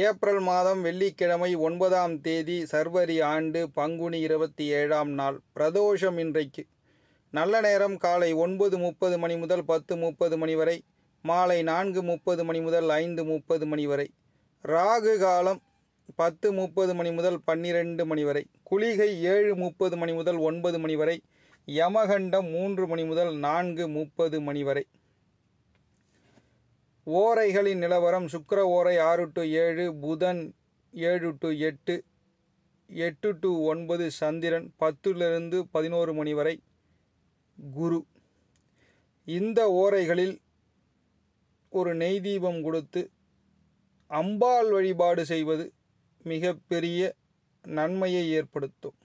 April மாதம் வெள்ளிக்கிழமை ஒன்பதாம் தேதி சர்வரி ஆண்டு பங்குனி இருபத்தி ஏழாம் நாள் பிரதோஷம் இன்றைக்கு நல்ல நேரம் காலை ஒன்பது முப்பது மணி முதல் பத்து முப்பது மணி வரை மாலை நான்கு முப்பது மணி முதல் ஐந்து முப்பது மணி வரை ராகு காலம் பத்து முப்பது மணி முதல் பன்னிரெண்டு மணி வரை குளிகை ஏழு முப்பது மணி முதல் ஒன்பது மணி வரை யமகண்டம் மூன்று மணி முதல் நான்கு முப்பது மணி வரை ஓரைகளின் நிலவரம் சுக்கிர ஓரை ஆறு டு ஏழு புதன் ஏழு டு எட்டு எட்டு டு ஒன்பது சந்திரன் பத்துலேருந்து பதினோரு மணி வரை குரு இந்த ஓரைகளில் ஒரு நெய் தீபம் கொடுத்து அம்பாள் வழிபாடு செய்வது மிகப்பெரிய நன்மையை ஏற்படுத்தும்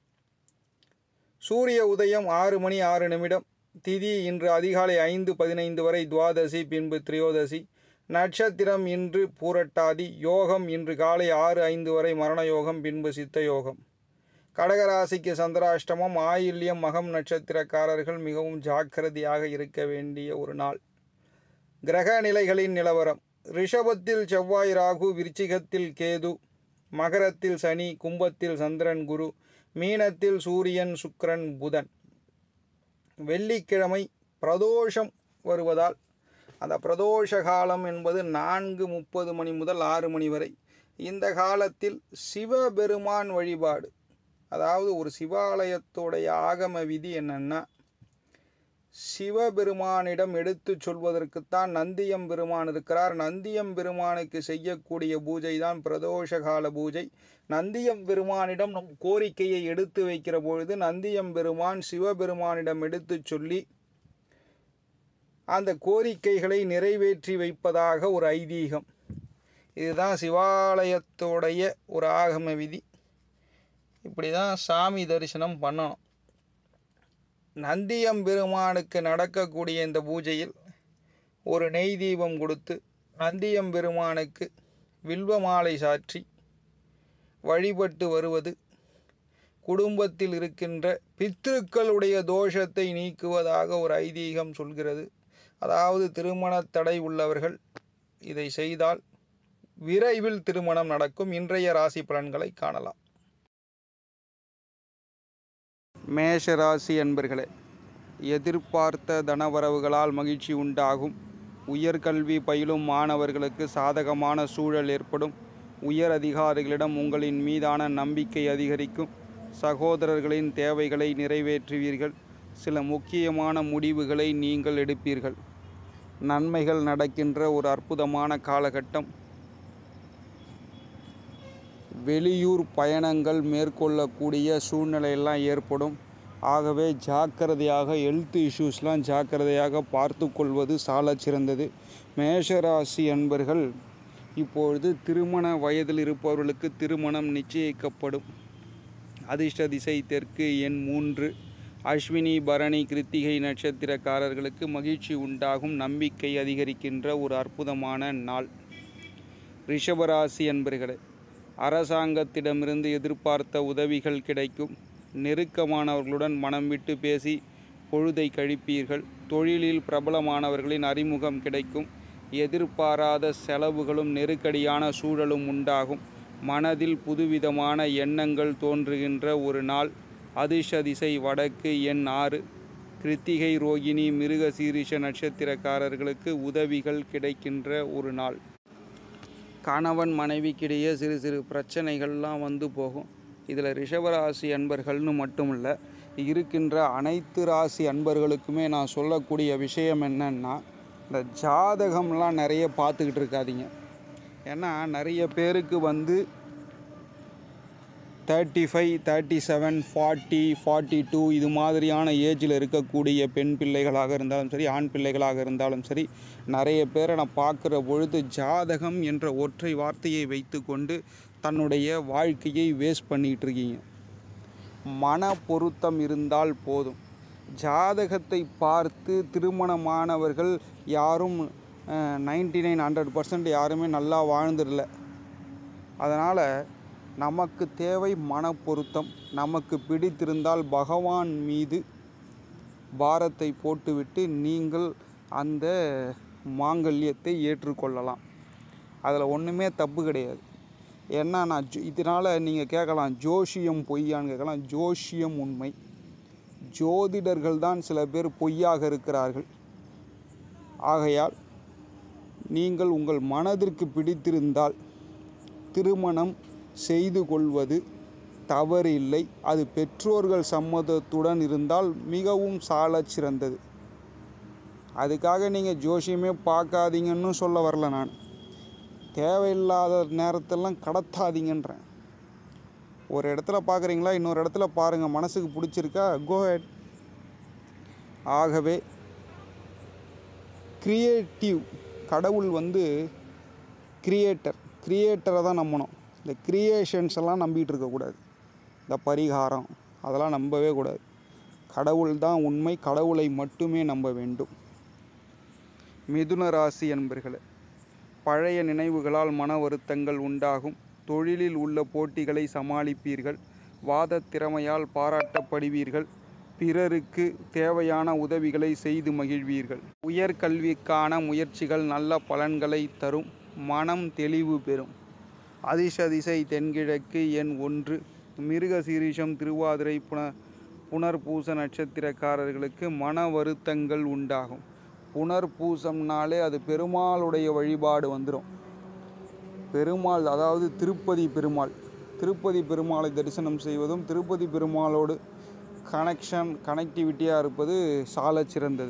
சூரிய உதயம் ஆறு மணி ஆறு நிமிடம் திதி இன்று அதிகாலை ஐந்து பதினைந்து வரை துவாதசி பின்பு திரியோதசி நட்சத்திரம் இன்று பூரட்டாதி யோகம் இன்று காலை ஆறு ஐந்து வரை மரண யோகம் பின்பு சித்த யோகம் கடகராசிக்கு சந்திராஷ்டமம் ஆயில்யம் மகம் நட்சத்திரக்காரர்கள் மிகவும் ஜாக்கிரதையாக இருக்க வேண்டிய ஒரு நாள் கிரக நிலைகளின் நிலவரம் ரிஷபத்தில் செவ்வாய் ராகு விருச்சிகத்தில் கேது மகரத்தில் சனி கும்பத்தில் சந்திரன் குரு மீனத்தில் சூரியன் சுக்கிரன் புதன் வெள்ளிக்கிழமை பிரதோஷம் வருவதால் அந்த பிரதோஷ காலம் என்பது நான்கு முப்பது மணி முதல் ஆறு மணி வரை இந்த காலத்தில் சிவபெருமான் வழிபாடு அதாவது ஒரு சிவாலயத்துடைய ஆகம விதி என்னன்னா சிவபெருமானிடம் எடுத்துச் சொல்வதற்குத்தான் நந்தியம் பெருமான் இருக்கிறார் நந்தியம் பெருமானுக்கு செய்யக்கூடிய பூஜை தான் பிரதோஷ கால பூஜை நந்தியம் பெருமானிடம் நம் கோரிக்கையை எடுத்து வைக்கிற பொழுது நந்தியம் பெருமான் சிவபெருமானிடம் எடுத்துச் சொல்லி அந்த கோரிக்கைகளை நிறைவேற்றி வைப்பதாக ஒரு ஐதீகம் இதுதான் சிவாலயத்தோடைய ஒரு ஆகம விதி இப்படி தான் சாமி தரிசனம் பண்ணணும் நந்தியம் பெருமானுக்கு நடக்கக்கூடிய இந்த பூஜையில் ஒரு நெய் தீபம் கொடுத்து நந்தியம் பெருமானுக்கு வில்வ மாலை சாற்றி வழிபட்டு வருவது குடும்பத்தில் இருக்கின்ற பித்ருக்களுடைய தோஷத்தை நீக்குவதாக ஒரு ஐதீகம் சொல்கிறது அதாவது திருமண தடை உள்ளவர்கள் இதை செய்தால் விரைவில் திருமணம் நடக்கும் இன்றைய ராசி பலன்களை காணலாம் மேஷ ராசி என்பர்களே எதிர்பார்த்த தனவரவுகளால் மகிழ்ச்சி உண்டாகும் உயர்கல்வி பயிலும் மாணவர்களுக்கு சாதகமான சூழல் ஏற்படும் உயர் அதிகாரிகளிடம் உங்களின் மீதான நம்பிக்கை அதிகரிக்கும் சகோதரர்களின் தேவைகளை நிறைவேற்றுவீர்கள் சில முக்கியமான முடிவுகளை நீங்கள் எடுப்பீர்கள் நன்மைகள் நடக்கின்ற ஒரு அற்புதமான காலகட்டம் வெளியூர் பயணங்கள் மேற்கொள்ளக்கூடிய சூழ்நிலையெல்லாம் ஏற்படும் ஆகவே ஜாக்கிரதையாக ஹெல்த் இஷ்யூஸ்லாம் ஜாக்கிரதையாக பார்த்து கொள்வது சாலச் சிறந்தது மேஷராசி அன்பர்கள் இப்பொழுது திருமண வயதில் இருப்பவர்களுக்கு திருமணம் நிச்சயிக்கப்படும் அதிர்ஷ்ட திசை தெற்கு எண் மூன்று அஸ்வினி பரணி கிருத்திகை நட்சத்திரக்காரர்களுக்கு மகிழ்ச்சி உண்டாகும் நம்பிக்கை அதிகரிக்கின்ற ஒரு அற்புதமான நாள் ரிஷபராசி அன்பர்களே அரசாங்கத்திடமிருந்து எதிர்பார்த்த உதவிகள் கிடைக்கும் நெருக்கமானவர்களுடன் மனம் விட்டு பேசி பொழுதை கழிப்பீர்கள் தொழிலில் பிரபலமானவர்களின் அறிமுகம் கிடைக்கும் எதிர்பாராத செலவுகளும் நெருக்கடியான சூழலும் உண்டாகும் மனதில் புதுவிதமான எண்ணங்கள் தோன்றுகின்ற ஒரு நாள் அதிர்ஷ்ட திசை வடக்கு எண் ஆறு கிருத்திகை ரோகிணி மிருக சீரிஷ நட்சத்திரக்காரர்களுக்கு உதவிகள் கிடைக்கின்ற ஒரு நாள் கணவன் மனைவிக்கிடையே சிறு சிறு பிரச்சனைகள்லாம் வந்து போகும் இதில் ரிஷபராசி அன்பர்கள்னு மட்டும் இல்லை இருக்கின்ற அனைத்து ராசி அன்பர்களுக்குமே நான் சொல்லக்கூடிய விஷயம் என்னன்னா இந்த ஜாதகம்லாம் நிறைய பார்த்துக்கிட்டு இருக்காதீங்க ஏன்னா நிறைய பேருக்கு வந்து thirty five thirty seven forty forty two இது மாதிரியான ஏஜில் இருக்கக்கூடிய பெண் பிள்ளைகளாக இருந்தாலும் சரி ஆண் பிள்ளைகளாக இருந்தாலும் சரி நிறைய பேரை நான் பார்க்குற பொழுது ஜாதகம் என்ற ஒற்றை வார்த்தையை வைத்துக்கொண்டு தன்னுடைய வாழ்க்கையை வேஸ்ட் பண்ணிகிட்டு இருக்கீங்க மன பொருத்தம் இருந்தால் போதும் ஜாதகத்தை பார்த்து திருமணமானவர்கள் யாரும் நைன்டி நைன் ஹண்ட்ரட் பர்சன்ட் யாருமே நல்லா வாழ்ந்துடல அதனால் நமக்கு தேவை மன பொருத்தம் நமக்கு பிடித்திருந்தால் பகவான் மீது பாரத்தை போட்டுவிட்டு நீங்கள் அந்த மாங்கல்யத்தை ஏற்றுக்கொள்ளலாம் அதில் ஒன்றுமே தப்பு கிடையாது ஏன்னா நான் ஜோ- இதனால் நீங்கள் கேட்கலாம் ஜோஷியம் பொய்யான்னு கேட்கலாம் ஜோஷியம் உண்மை ஜோதிடர்கள் தான் சில பேர் பொய்யாக இருக்கிறார்கள் ஆகையால் நீங்கள் உங்கள் மனதிற்கு பிடித்திருந்தால் திருமணம் செய்து கொள்வது தவறு இல்லை அது பெற்றோர்கள் சம்மதத்துடன் இருந்தால் மிகவும் சாலச் சிறந்தது அதுக்காக நீங்கள் ஜோசியமே பார்க்காதீங்கன்னு சொல்ல வரல நான் தேவையில்லாத நேரத்தெல்லாம் கடத்தாதீங்கன்றேன் ஒரு இடத்துல பார்க்குறீங்களா இன்னொரு இடத்துல பாருங்கள் மனசுக்கு பிடிச்சிருக்கா கோஹெட் ஆகவே கிரியேட்டிவ் கடவுள் வந்து கிரியேட்டர் கிரியேட்டரை தான் நம்பணும் இந்த கிரியேஷன்ஸ் எல்லாம் நம்பிட்டு இருக்கக்கூடாது இந்த பரிகாரம் அதெல்லாம் நம்பவே கூடாது கடவுள் தான் உண்மை கடவுளை மட்டுமே நம்ப வேண்டும் மிதுன ராசி என்பர்களே பழைய நினைவுகளால் மன வருத்தங்கள் உண்டாகும் தொழிலில் உள்ள போட்டிகளை சமாளிப்பீர்கள் வாத திறமையால் பாராட்டப்படுவீர்கள் பிறருக்கு தேவையான உதவிகளை செய்து மகிழ்வீர்கள் உயர்கல்விக்கான முயற்சிகள் நல்ல பலன்களை தரும் மனம் தெளிவு பெறும் அதிசதிசை தென்கிழக்கு எண் ஒன்று மிருக சீரிஷம் திருவாதிரை புன புனர்பூச நட்சத்திரக்காரர்களுக்கு மன வருத்தங்கள் உண்டாகும் புனர்பூசம்னாலே அது பெருமாளுடைய வழிபாடு வந்துடும் பெருமாள் அதாவது திருப்பதி பெருமாள் திருப்பதி பெருமாளை தரிசனம் செய்வதும் திருப்பதி பெருமாளோடு கனெக்ஷன் கனெக்டிவிட்டியாக இருப்பது சாலச் சிறந்தது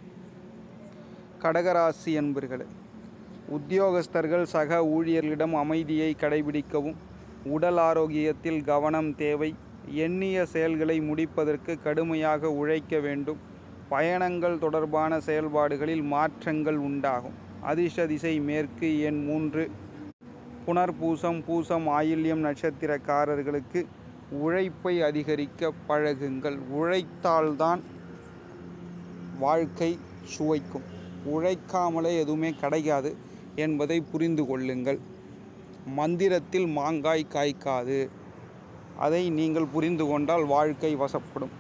கடகராசி என்பர்களே உத்தியோகஸ்தர்கள் சக ஊழியர்களிடம் அமைதியை கடைபிடிக்கவும் உடல் ஆரோக்கியத்தில் கவனம் தேவை எண்ணிய செயல்களை முடிப்பதற்கு கடுமையாக உழைக்க வேண்டும் பயணங்கள் தொடர்பான செயல்பாடுகளில் மாற்றங்கள் உண்டாகும் அதிர்ஷ திசை மேற்கு எண் மூன்று புனர்பூசம் பூசம் ஆயில்யம் நட்சத்திரக்காரர்களுக்கு உழைப்பை அதிகரிக்க பழகுங்கள் உழைத்தால்தான் வாழ்க்கை சுவைக்கும் உழைக்காமலே எதுவுமே கிடைக்காது என்பதை புரிந்து கொள்ளுங்கள் மந்திரத்தில் மாங்காய் காய்க்காது அதை நீங்கள் புரிந்து கொண்டால் வாழ்க்கை வசப்படும்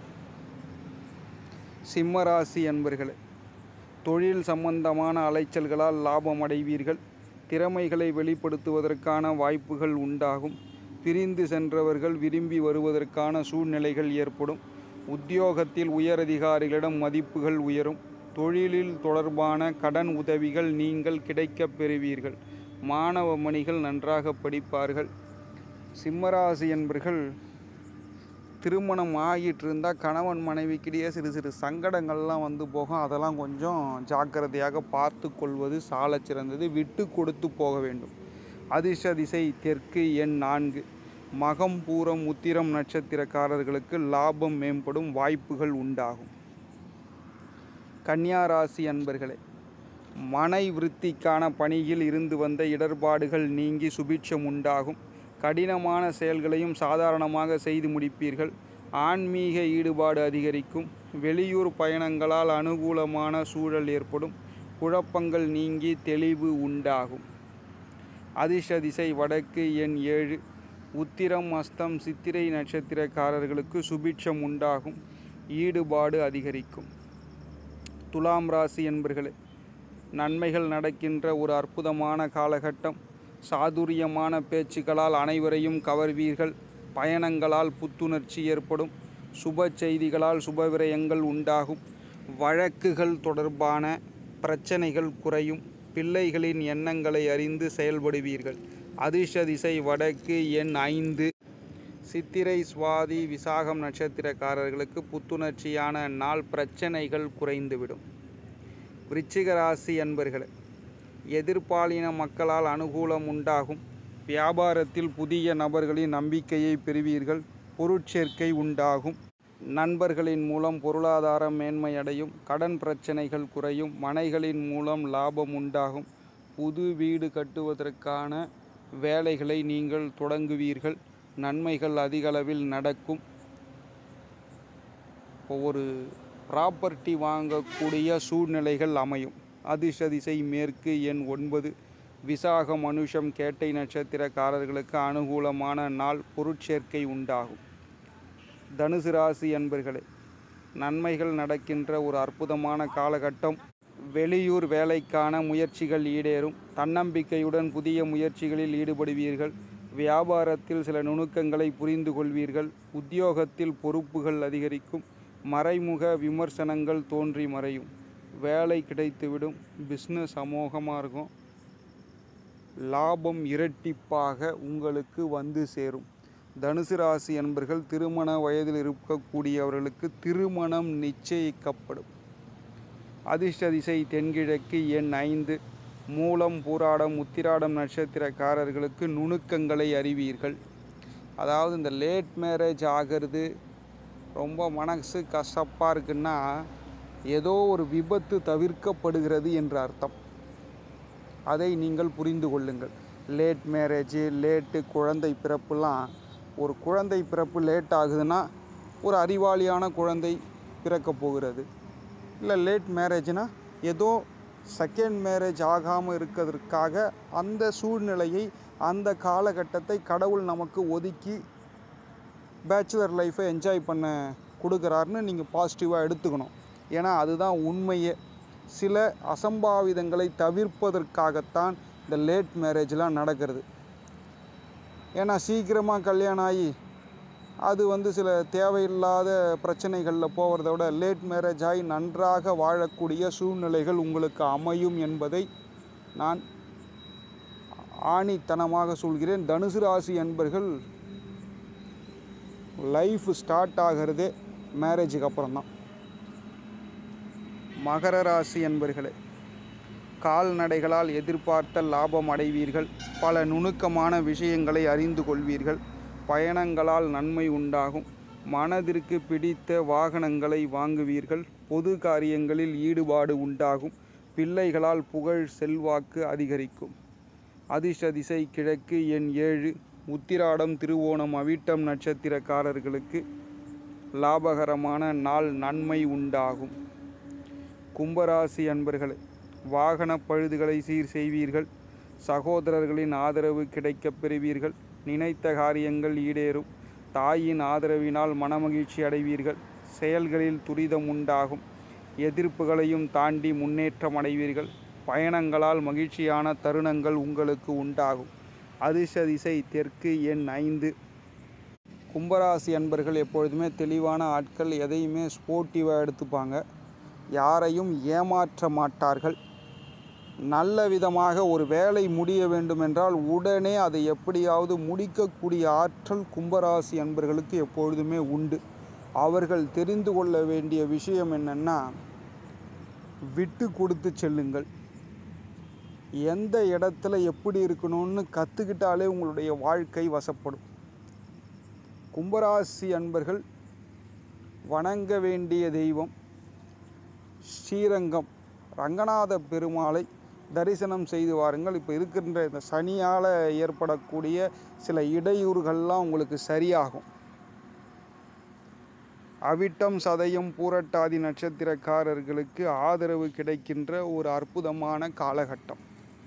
சிம்மராசி என்பர்களே தொழில் சம்பந்தமான அலைச்சல்களால் லாபம் அடைவீர்கள் திறமைகளை வெளிப்படுத்துவதற்கான வாய்ப்புகள் உண்டாகும் பிரிந்து சென்றவர்கள் விரும்பி வருவதற்கான சூழ்நிலைகள் ஏற்படும் உத்தியோகத்தில் உயரதிகாரிகளிடம் மதிப்புகள் உயரும் தொழிலில் தொடர்பான கடன் உதவிகள் நீங்கள் கிடைக்கப் பெறுவீர்கள் மாணவ மணிகள் நன்றாக படிப்பார்கள் சிம்மராசி என்பர்கள் திருமணம் ஆகிட்டு இருந்தால் கணவன் மனைவிக்கிடையே சிறு சிறு சங்கடங்கள்லாம் வந்து போகும் அதெல்லாம் கொஞ்சம் ஜாக்கிரதையாக பார்த்து கொள்வது சாலச் சிறந்தது விட்டு கொடுத்து போக வேண்டும் அதிர்ஷ்ட திசை தெற்கு எண் நான்கு மகம் பூரம் உத்திரம் நட்சத்திரக்காரர்களுக்கு லாபம் மேம்படும் வாய்ப்புகள் உண்டாகும் கன்னியா ராசி அன்பர்களே மனை விருத்திக்கான பணியில் இருந்து வந்த இடர்பாடுகள் நீங்கி சுபிட்சம் உண்டாகும் கடினமான செயல்களையும் சாதாரணமாக செய்து முடிப்பீர்கள் ஆன்மீக ஈடுபாடு அதிகரிக்கும் வெளியூர் பயணங்களால் அனுகூலமான சூழல் ஏற்படும் குழப்பங்கள் நீங்கி தெளிவு உண்டாகும் அதிர்ஷ்ட திசை வடக்கு எண் ஏழு உத்திரம் அஸ்தம் சித்திரை நட்சத்திரக்காரர்களுக்கு சுபிட்சம் உண்டாகும் ஈடுபாடு அதிகரிக்கும் துலாம் ராசி என்பர்களே நன்மைகள் நடக்கின்ற ஒரு அற்புதமான காலகட்டம் சாதுரியமான பேச்சுக்களால் அனைவரையும் கவர்வீர்கள் பயணங்களால் புத்துணர்ச்சி ஏற்படும் சுப செய்திகளால் சுபவிரயங்கள் உண்டாகும் வழக்குகள் தொடர்பான பிரச்சனைகள் குறையும் பிள்ளைகளின் எண்ணங்களை அறிந்து செயல்படுவீர்கள் அதிர்ஷ்ட திசை வடக்கு எண் ஐந்து சித்திரை சுவாதி விசாகம் நட்சத்திரக்காரர்களுக்கு புத்துணர்ச்சியான நாள் பிரச்சனைகள் குறைந்துவிடும் விருச்சிக ராசி அன்பர்களே எதிர்பாலின மக்களால் அனுகூலம் உண்டாகும் வியாபாரத்தில் புதிய நபர்களின் நம்பிக்கையை பெறுவீர்கள் பொருட்சேர்க்கை உண்டாகும் நண்பர்களின் மூலம் பொருளாதாரம் மேன்மையடையும் கடன் பிரச்சனைகள் குறையும் மனைகளின் மூலம் லாபம் உண்டாகும் புது வீடு கட்டுவதற்கான வேலைகளை நீங்கள் தொடங்குவீர்கள் நன்மைகள் அதிகளவில் நடக்கும் இப்போ ஒரு ப்ராப்பர்ட்டி வாங்கக்கூடிய சூழ்நிலைகள் அமையும் அதிர்ஷ்ட திசை மேற்கு எண் ஒன்பது விசாக மனுஷம் கேட்டை நட்சத்திரக்காரர்களுக்கு அனுகூலமான நாள் பொருட்சேர்க்கை உண்டாகும் தனுசு ராசி என்பர்களே நன்மைகள் நடக்கின்ற ஒரு அற்புதமான காலகட்டம் வெளியூர் வேலைக்கான முயற்சிகள் ஈடேறும் தன்னம்பிக்கையுடன் புதிய முயற்சிகளில் ஈடுபடுவீர்கள் வியாபாரத்தில் சில நுணுக்கங்களை புரிந்து கொள்வீர்கள் உத்தியோகத்தில் பொறுப்புகள் அதிகரிக்கும் மறைமுக விமர்சனங்கள் தோன்றி மறையும் வேலை கிடைத்துவிடும் பிஸ்னஸ் அமோகமாக இருக்கும் லாபம் இரட்டிப்பாக உங்களுக்கு வந்து சேரும் தனுசு ராசி என்பர்கள் திருமண வயதில் இருக்கக்கூடியவர்களுக்கு திருமணம் நிச்சயிக்கப்படும் அதிர்ஷ்ட திசை தென்கிழக்கு எண் ஐந்து மூலம் பூராடம் உத்திராடம் நட்சத்திரக்காரர்களுக்கு நுணுக்கங்களை அறிவீர்கள் அதாவது இந்த லேட் மேரேஜ் ஆகிறது ரொம்ப மனசு கசப்பாக இருக்குன்னா ஏதோ ஒரு விபத்து தவிர்க்கப்படுகிறது என்ற அர்த்தம் அதை நீங்கள் புரிந்து கொள்ளுங்கள் லேட் மேரேஜு லேட்டு குழந்தை பிறப்புலாம் ஒரு குழந்தை பிறப்பு லேட் ஆகுதுன்னா ஒரு அறிவாளியான குழந்தை பிறக்கப் போகிறது இல்லை லேட் மேரேஜ்னா ஏதோ செகண்ட் மேரேஜ் ஆகாமல் இருக்கிறதுக்காக அந்த சூழ்நிலையை அந்த காலகட்டத்தை கடவுள் நமக்கு ஒதுக்கி பேச்சுலர் லைஃப்பை என்ஜாய் பண்ண கொடுக்குறாருன்னு நீங்கள் பாசிட்டிவாக எடுத்துக்கணும் ஏன்னா அதுதான் உண்மையே சில அசம்பாவிதங்களை தவிர்ப்பதற்காகத்தான் இந்த லேட் மேரேஜ்லாம் நடக்கிறது ஏன்னா சீக்கிரமாக கல்யாணம் ஆகி அது வந்து சில தேவையில்லாத பிரச்சனைகளில் போகிறத விட லேட் மேரேஜ் ஆகி நன்றாக வாழக்கூடிய சூழ்நிலைகள் உங்களுக்கு அமையும் என்பதை நான் ஆணித்தனமாக சொல்கிறேன் தனுசு ராசி அன்பர்கள் லைஃப் ஸ்டார்ட் ஆகிறதே மேரேஜுக்கு அப்புறம் தான் மகர ராசி என்பர்களே கால்நடைகளால் எதிர்பார்த்த லாபம் அடைவீர்கள் பல நுணுக்கமான விஷயங்களை அறிந்து கொள்வீர்கள் பயணங்களால் நன்மை உண்டாகும் மனதிற்கு பிடித்த வாகனங்களை வாங்குவீர்கள் பொது காரியங்களில் ஈடுபாடு உண்டாகும் பிள்ளைகளால் புகழ் செல்வாக்கு அதிகரிக்கும் அதிர்ஷ்ட திசை கிழக்கு எண் ஏழு உத்திராடம் திருவோணம் அவிட்டம் நட்சத்திரக்காரர்களுக்கு லாபகரமான நாள் நன்மை உண்டாகும் கும்பராசி அன்பர்களே வாகன பழுதுகளை சீர் செய்வீர்கள் சகோதரர்களின் ஆதரவு கிடைக்கப் பெறுவீர்கள் நினைத்த காரியங்கள் ஈடேறும் தாயின் ஆதரவினால் மனமகிழ்ச்சி அடைவீர்கள் செயல்களில் துரிதம் உண்டாகும் எதிர்ப்புகளையும் தாண்டி முன்னேற்றம் அடைவீர்கள் பயணங்களால் மகிழ்ச்சியான தருணங்கள் உங்களுக்கு உண்டாகும் அதிர்ஷ்ட திசை தெற்கு எண் ஐந்து கும்பராசி அன்பர்கள் எப்பொழுதுமே தெளிவான ஆட்கள் எதையுமே ஸ்போர்ட்டிவாக எடுத்துப்பாங்க யாரையும் ஏமாற்ற மாட்டார்கள் நல்ல விதமாக ஒரு வேலை முடிய வேண்டுமென்றால் உடனே அதை எப்படியாவது முடிக்கக்கூடிய ஆற்றல் கும்பராசி அன்பர்களுக்கு எப்பொழுதுமே உண்டு அவர்கள் தெரிந்து கொள்ள வேண்டிய விஷயம் என்னென்னா விட்டு கொடுத்து செல்லுங்கள் எந்த இடத்துல எப்படி இருக்கணும்னு கற்றுக்கிட்டாலே உங்களுடைய வாழ்க்கை வசப்படும் கும்பராசி அன்பர்கள் வணங்க வேண்டிய தெய்வம் ஸ்ரீரங்கம் ரங்கநாத பெருமாளை தரிசனம் செய்து வாருங்கள் இப்போ இருக்கின்ற இந்த சனியால் ஏற்படக்கூடிய சில இடையூறுகள்லாம் உங்களுக்கு சரியாகும் அவிட்டம் சதயம் பூரட்டாதி நட்சத்திரக்காரர்களுக்கு ஆதரவு கிடைக்கின்ற ஒரு அற்புதமான காலகட்டம்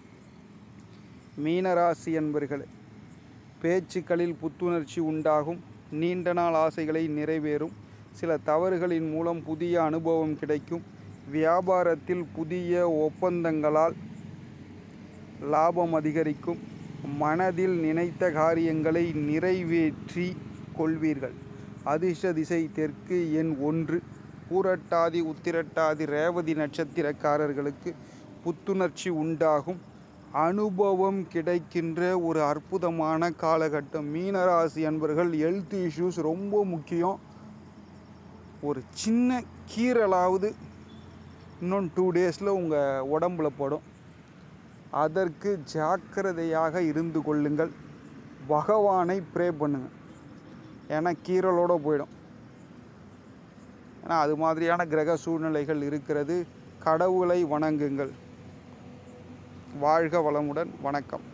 மீனராசி என்பர்களே பேச்சுக்களில் புத்துணர்ச்சி உண்டாகும் நீண்ட நாள் ஆசைகளை நிறைவேறும் சில தவறுகளின் மூலம் புதிய அனுபவம் கிடைக்கும் வியாபாரத்தில் புதிய ஒப்பந்தங்களால் லாபம் அதிகரிக்கும் மனதில் நினைத்த காரியங்களை நிறைவேற்றி கொள்வீர்கள் அதிர்ஷ்ட திசை தெற்கு எண் ஒன்று பூரட்டாதி உத்திரட்டாதி ரேவதி நட்சத்திரக்காரர்களுக்கு புத்துணர்ச்சி உண்டாகும் அனுபவம் கிடைக்கின்ற ஒரு அற்புதமான காலகட்டம் மீனராசி அன்பர்கள் ஹெல்த் இஷ்யூஸ் ரொம்ப முக்கியம் ஒரு சின்ன கீறலாவது இன்னும் டூ டேஸில் உங்கள் உடம்புல படும் அதற்கு ஜாக்கிரதையாக இருந்து கொள்ளுங்கள் பகவானை ப்ரே பண்ணுங்கள் ஏன்னா கீறலோடு போயிடும் ஏன்னா அது மாதிரியான கிரக சூழ்நிலைகள் இருக்கிறது கடவுளை வணங்குங்கள் வாழ்க வளமுடன் வணக்கம்